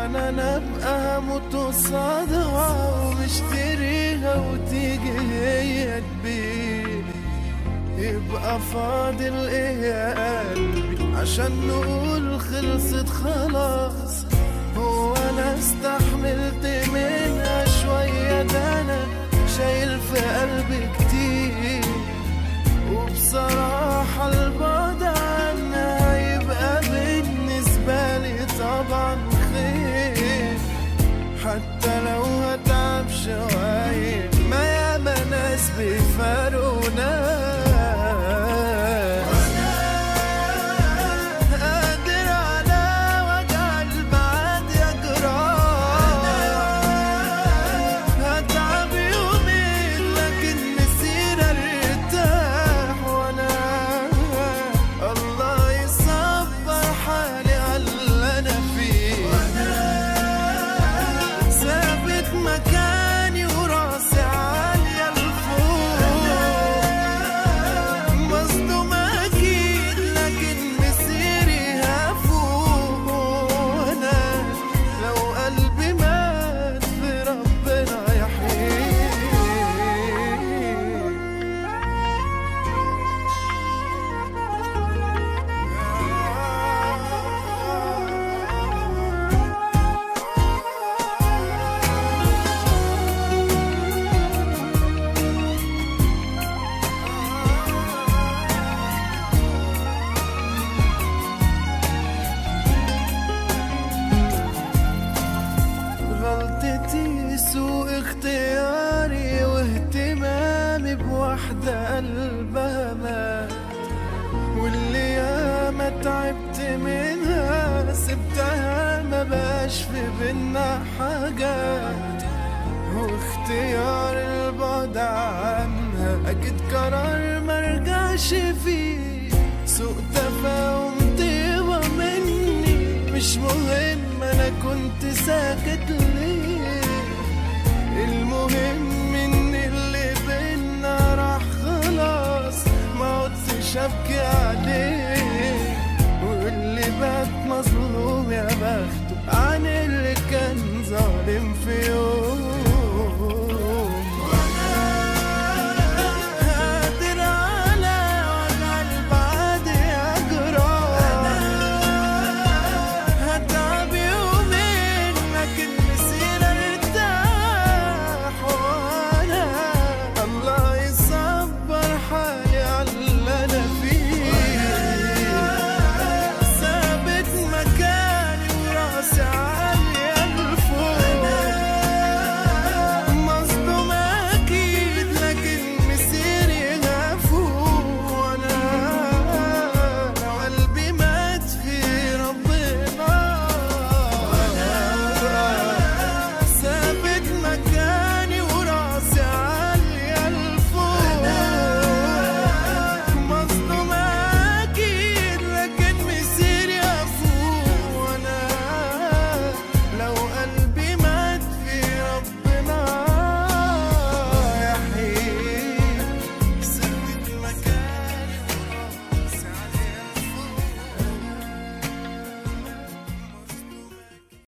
يعني انا ابقى هموت قصادها ومشتريها وتيجي هي تبيع يبقى فاضل ايه يا قلبي عشان نقول خلصت خلاص هو انا استحملت منها شوية ده انا شايل في قلبي كتير وبصراحة البعد عنها يبقى بالنسبة لي طبعا خير حتى لو هتعب شوية ما ياما ناس بيفارونا قادر على وجع البعد يا جراح هتعب يومين لكن مسير ارتاح وانا الله يصبر حالي على اللي انا فيه ثابت مكاني وراسي عالية لفوق مصدوم اكيد لكن مسيري هفوق وانا لو قلبي مات في ربنا يحييه غلطتي سوء اختياري واهتمامي بواحدة قلبها مات واللي ياما تعبت منها سبتها ما بقاش في بينا حاجات واختيار البعد عنها اكيد قرار مرجعش فيه سوء تفاهم طيبة مني مش مهم انا كنت ساكت ليه المهم ان اللي بينا راح خلاص ما عدتش ابكي عليه